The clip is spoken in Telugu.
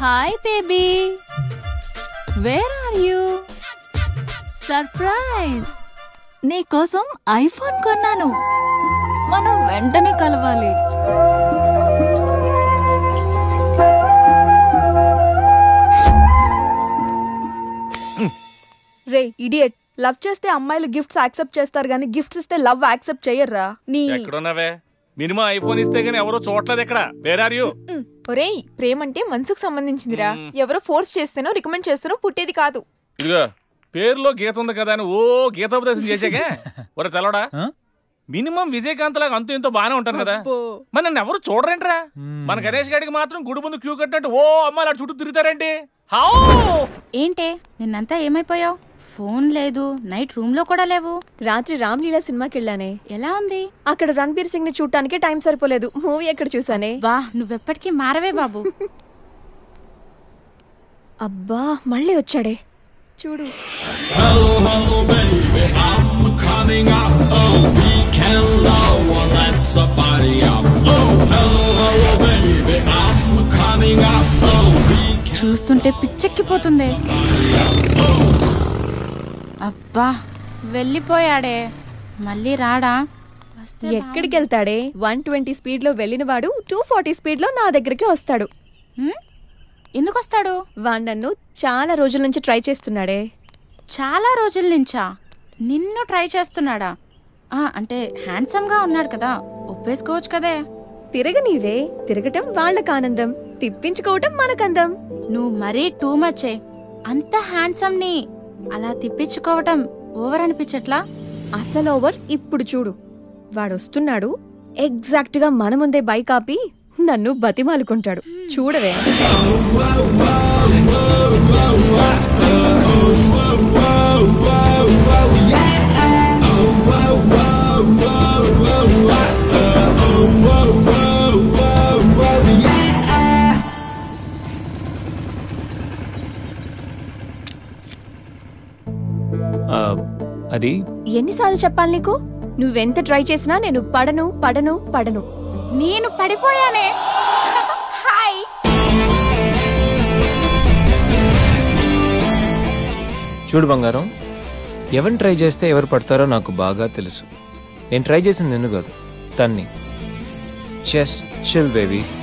Hi baby where are you surprise నీకోసం ఐఫోన్ కొన్నాను మనం వెంటనే కలవాలి రే ఇడియట్ లవ్ చేస్తే అమ్మాయిలు గిఫ్ట్స్ యాక్సెప్ట్ చేస్తారు కానీ గిఫ్ట్స్ ఇస్తే లవ్ యాక్సెప్ట్ చెయ్యర్రా నీ ఎక్కడున్నావే మినిమం ఐఫోన్ ఇస్తే గానీ ఎవరో చూడలేదు ఇక్కడ వేర్ ఆర్ యూ ఒరేయ్ ప్రేమంటే మనసుకు సంబంధించిందిరా మ్మ్. ఎవరో ఫోర్స్ చేస్తేనో రికమెండ్ చేస్తేనో పుట్టేది కాదు ఇదిగో పేరులో గీత ఉంది కదా అని ఓ గీతోపదేశం చేసాకే ఒరే తెలవడా మినిమం విజయకాంత్ లాగా అంతూ ఇంతో బానే ఉంటాను కదా అబ్బో. మరి నన్ను ఎవరు చూడరేంట్రా మన గణేష్ గాడికి మాత్రం గుడి ముందు క్యూ కట్టినట్టు ఓ అమ్మాయిలు అటు చుట్టూ తిరుగుతారేంటి హౌ ఏంటే నిన్నంతా ఏమైపోయావు ఫోన్ లేదు నైట్ రూమ్ లో కూడా లేవు రాత్రి రామ్లీలా సినిమాకి వెళ్ళానే ఎలా ఉంది అక్కడ రణబీర్ సింగ్ ని చూడటానికి టైం సరిపోలేదు మూవీ ఎక్కడ చూసానే వా నువ్వెప్పటికీ మారవే బాబు అబ్బా మళ్ళీ వచ్చాడే చూడు చూస్తుంటే పిచ్చెక్కిపోతుంది అబ్బా వెళ్ళిపోయాడే మళ్ళీ రాడా వస్తే ఎక్కడికి వెళ్తాడే వన్ ట్వంటీ స్పీడ్ లో వెళ్ళిన వాడు టూ ఫార్టీ స్పీడ్ లో నా దగ్గరికి వస్తాడు హ్మ్? ఎందుకు వస్తాడు వాడు నన్ను చాలా రోజుల నుంచి ట్రై చేస్తున్నాడే చాలా రోజుల నుంచా నిన్ను ట్రై చేస్తున్నాడా ఆ, అంటే హ్యాండ్సమ్ గా ఉన్నాడు కదా ఒప్పేసుకోవచ్చు కదే తిరగనీవే తిరగటం వాళ్ళకి ఆనందం తిప్పించుకోవటం మనకందం నువ్వు మరీ టూ మచ్చే అంత హ్యాండ్సమ్ ని అలా తిప్పించుకోవటం ఓవర్ అనిపించట్లా అసలు ఓవర్ ఇప్పుడు చూడు వాడు వస్తున్నాడు ఎగ్జాక్ట్ గా మన ముందే బైక్ ఆపి నన్ను బతిమాలుకుంటాడు చూడవే ఆ, అది ఎన్నిసార్లు చెప్పాలి నీకు నువ్వెంత ట్రై చేసినా నేను పడను పడను పడను నేను పడిపోయానే హాయ్ చూడు బంగారం ఎవరిని ట్రై చేస్తే ఎవరు పడతారో నాకు బాగా తెలుసు నేను ట్రై చేసింది నిన్ను కాదు తన్ని జస్ట్ చిల్ బేబీ